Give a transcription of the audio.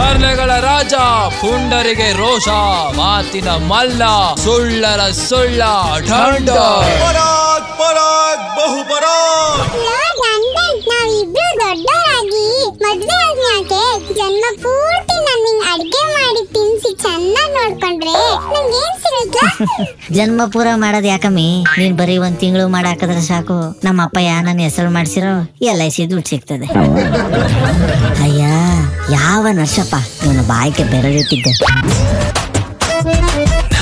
ತರ್ಲೆಗಳ ರಾಜ ಪುಂಡರಿಗೆ ರೋಷ ಮಾತಿನ ಮಲ್ಲ ಸುಳ್ಳರ ಸುಳ್ಳ ಢಂಡ ಪರಾಗ್ ಪರಾಗ್ ಬಹು ಪರಾಗ್ ನಾವಿಬ್ರು ದೊಡ್ಡವರಾಗಿ ಮದ್ವೆ ಆದ್ಮ್ಯಾಕೆ ಜನ್ಮ ಪೂರ್ತಿ ನನ್ ನಿಂಗ್ ಅಡ್ಗೆ ಮಾಡಿ ತಿನ್ಸಿ ಚೆನ್ನಾಗ್ ನೋಡ್ಕೊಂಡ್ರೆ ನಂಗೇನ್ ಸಿಗುತ್ತಾ ಜನ್ಮ ಪೂರ ಮಾಡೋದ್ ಯಾಕಮ್ಮಿ ನೀನ್ ಬರೀ ಒಂದ್ ತಿಂಗಳು ಮಾಡಾಕದ್ರೆ ಸಾಕು ನಮ್ಮ ಅಪ್ಪ ಯಾ ನನ್ನ ಹೆಸರು ಮಾಡ್ಸಿರೋ ಎಲ್ ಐ ಸಿ ದುಡ್ಡು ಸಿಗ್ತದೆ ಅಯ್ಯ ಯಾವ ನರ್ಸಪ್ಪ ಇವನು ಬಾಯಿಗೆ ಬೆರಳಿಟ್ಟಿದ್ದೆ